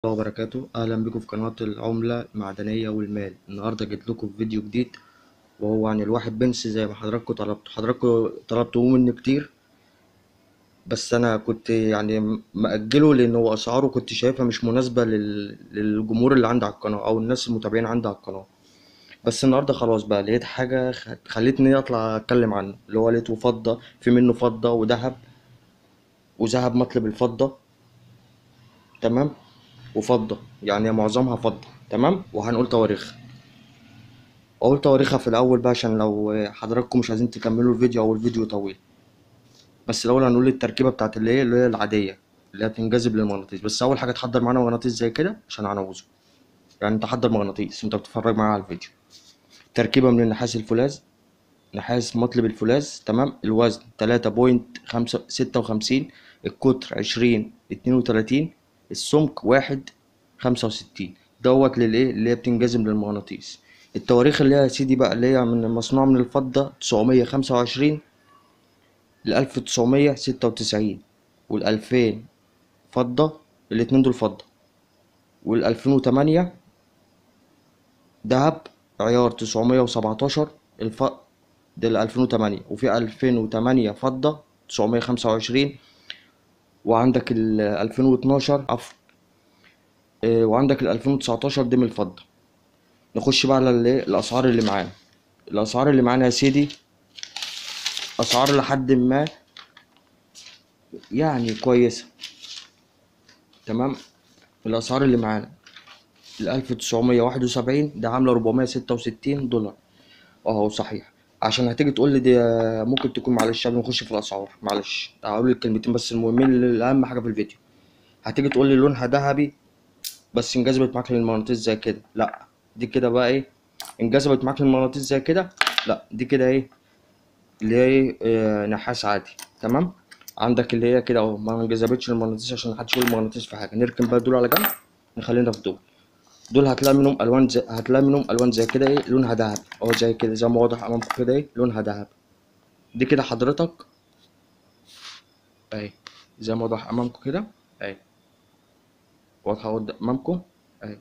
الله وبركاته أهلا بكم في قناة العملة المعدنية والمال النهاردة جيت لكم في فيديو جديد وهو عن الواحد بنس زي ما حضراتكم طلبتوا حضراتكم طلبتوه مني كتير بس أنا كنت يعني مأجله لأن هو أسعاره كنت شايفها مش مناسبة لل... للجمهور اللي عندي على القناة أو الناس المتابعين عندي على القناة بس النهاردة خلاص بقى لقيت حاجة خ- خلتني أطلع أتكلم عنه اللي هو لقيته فضة في منه فضة وذهب وذهب مطلب الفضة تمام وفضة يعني معظمها فضة تمام وهنقول تواريخها أقول تواريخها في الأول بقى عشان لو حضراتكم مش عايزين تكملوا الفيديو أو الفيديو طويل بس الأول هنقول التركيبة بتاعت اللي هي اللي هي العادية اللي هي بتنجذب للمغناطيس بس أول حاجة تحضر معانا مغناطيس زي كده عشان هنعوزه يعني أنت حضر مغناطيس أنت بتتفرج معايا على الفيديو تركيبة من النحاس الفولاذ نحاس مطلب الفولاذ تمام الوزن تلاتة بوينت خمسة ستة وخمسين القطر عشرين اتنين وتلاتين السمك واحد خمسة وستين دوت للايه اللي هي بتنجذب للمغناطيس التواريخ اللي هي يا سيدي بقى اللي هي من مصنوعة من الفضة تسعمية خمسة وعشرين لألف تسعمية ستة وتسعين والألفين فضة الاتنين دول فضة والألفين وتمانية دهب عيار تسعمية وسبعتاشر الف ده الألفين وتمانية وفي ألفين وتمانية فضة تسعمية خمسة وعشرين وعندك ال 2012 عفوا إيه، وعندك ال 2019 دي من الفضة نخش بقى على الايه الأسعار اللي معانا الأسعار اللي معانا يا سيدي أسعار لحد ما يعني كويسة تمام الأسعار اللي معانا ال 1971 ده عاملة 466 دولار اه صحيح عشان هتيجي تقول لي دي ممكن تكون معلش قبل ما نخش في الاسعار معلش هقول لك كلمتين بس المهمين اللي اهم حاجه في الفيديو هتيجي تقول لي لونها ذهبي بس انجذبت معاك للمغناطيس زي كده لا دي كده بقى ايه انجذبت معاك للمغناطيس زي كده لا دي كده ايه اللي هي ايه آه، نحاس عادي تمام عندك اللي هي كده اهو ما انجذبتش للمغناطيس عشان محدش يقول المغناطيس في حاجه نركن بقى دول على جنب نخلينا في دول دول هتلاقي منهم الوان زي هتلاقي منهم الوان زي كده ايه لونها ذهب اهو زي كده زي ما واضح امامكم كده ايه لونها ذهب دي كده حضرتك اهي زي ما واضح امامكم كده اهي واضحه قدام امامكم اهي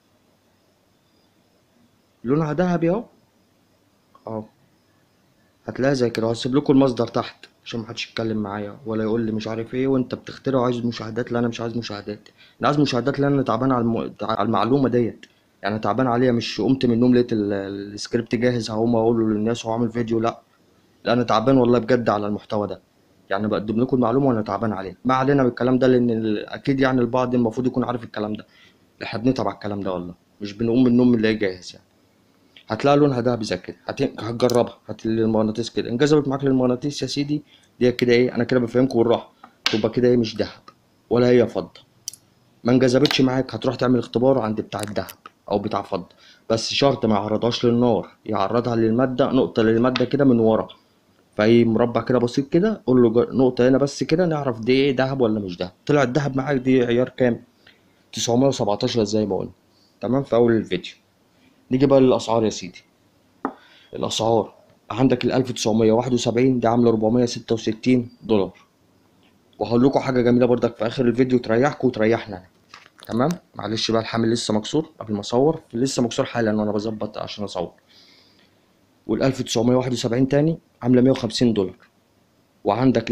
لونها ذهبي اهو اهو هتلاقيها زي كده وهسيب لكم المصدر تحت عشان محدش يتكلم معايا ولا يقول لي مش عارف ايه وانت بتخترع وعايز مشاهدات لا انا مش عايز مشاهدات انا عايز مشاهدات لان انا تعبان على, الم... على المعلومه ديت يعني تعبان عليها مش قمت من النوم لقيت ال- السكريبت جاهز هقوم اقوله للناس وهعمل فيديو لا لا انا تعبان والله بجد على المحتوى ده يعني بقدم لكم المعلومه وانا تعبان عليها ما علينا بالكلام ده لان ال- اكيد يعني البعض المفروض يكون عارف الكلام ده احنا بنتعب على الكلام ده والله مش بنقوم من النوم اللي جاهز يعني هتلاقي لونها دهبي زي كده هت... هتجربها هتلاقي المغناطيس كده انجذبت معاك للمغناطيس يا سيدي دي كده ايه انا كده بفهمكم بالراحه تبقى كده ايه مش دهب ولا هي فضه ما انجذبتش معاك هتروح تعمل اختبار عند بتاع الدهب او بتاع فضه بس شرط ما يعرضهاش للنار يعرضها للماده نقطه للماده كده من ورا فاي مربع كده بسيط كده قول له جر- نقطه هنا بس كده نعرف دي ايه دهب ولا مش دهب طلع الدهب معاك دي عيار كام 917 زي ما قلنا تمام في اول الفيديو نيجي بقى للاسعار يا سيدي الاسعار عندك ال 1971 دي عامله 466 دولار وهقول لكم حاجه جميله برضك في اخر الفيديو تريحكم وتريحنا أنا. تمام معلش بقى الحامل لسه مكسور قبل ما اصور لسه مكسور حالا وانا بظبط عشان اصور وال 1971 تاني عامله 150 دولار وعندك ال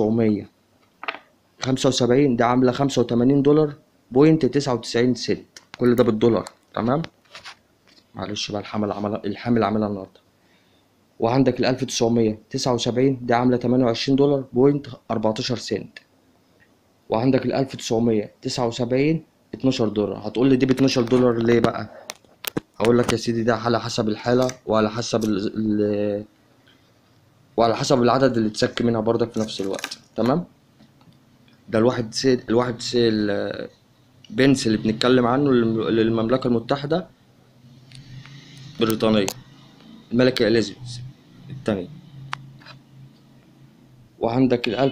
1975 دي عامله 85 دولار بوينت 99 سنت كل ده بالدولار تمام معلش بقى الحامل عمل الحامل عاملها النهارده وعندك ال 1979 دي عاملة 28 دولار بوينت 14 سنت وعندك ال 1979 12 دولار هتقول لي دي ب 12 دولار ليه بقى؟ هقول لك يا سيدي ده على حسب الحالة وعلى حسب ال... ال... وعلى حسب العدد اللي اتسك منها برضك في نفس الوقت تمام؟ ده الواحد سي الواحد سي ال- بنس اللي بنتكلم عنه للم- للمملكة المتحدة بريطانية الملكة إليزابيث التانية وعندك ال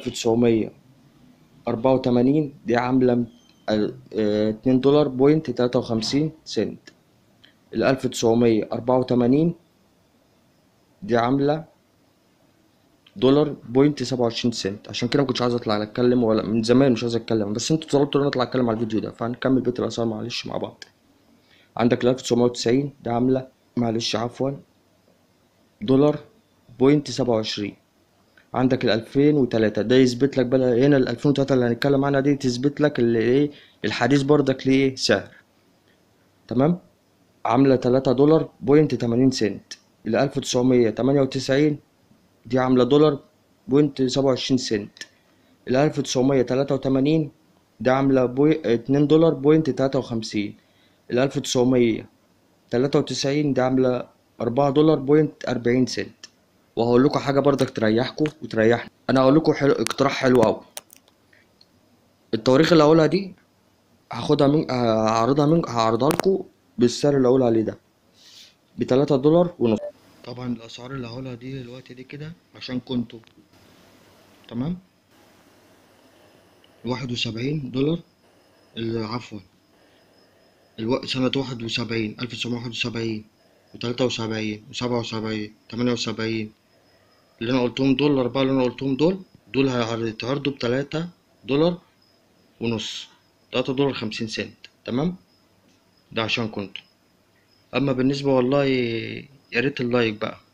1984 دي عاملة ال- آه، 2 دولار بوينت 53 سنت ال 1984 دي عاملة دولار بوينت سبعة وعشرين سنت عشان كده مكنتش عايز اطلع اتكلم ولا من زمان مش عايز اتكلم بس انتوا طلبتوا ان انا اطلع اتكلم على الفيديو ده فهنكمل بقية الاسعار معلش مع بعض عندك الألف تسعمية وتسعين ده عاملة معلش عفوا دولار بوينت سبعة وعشرين عندك الألفين وتلاتة ده يثبت لك بقى هنا الألفين وتلاتة اللي هنتكلم عنها دي تثبت لك اللي ايه الحديث برضك ليه سعر تمام عاملة تلاتة دولار بوينت تمانين سنت الألف تسعمية تمانية وتسعين دي عاملة دولار بوينت سبعة وعشرين سنت الألف تسعمية تلاتة وتمانين ده عاملة بوي... اتنين دولار بوينت تلاتة وخمسين الألف تسعمية تلاتة وتسعين ده عاملة أربعة دولار بوينت أربعين سنت وهقول لكم حاجة برضك تريحكم وتريحني أنا هقول لكم حلو... اقتراح حلو أوي التواريخ اللي هقولها دي هاخدها من هعرضها من هعرضها لكم بالسعر اللي هقول عليه ده بتلاتة دولار ونص طبعا الأسعار اللي هقولها دي دلوقتي دي كده عشان كنتوا تمام واحد وسبعين دولار ال- عفوا الوقت سنة واحد وسبعين ألف تسعمية واحد وسبعين وتلاتة وسبعين وسبعة وسبعين تمانية وسبعين اللي أنا قلتهم دول الأربعة اللي أنا قلتهم دول دول هيتعرضوا بتلاتة دولار ونص تلاتة دولار خمسين سنت تمام ده عشان كنتوا أما بالنسبة والله يا ريت اللايك بقى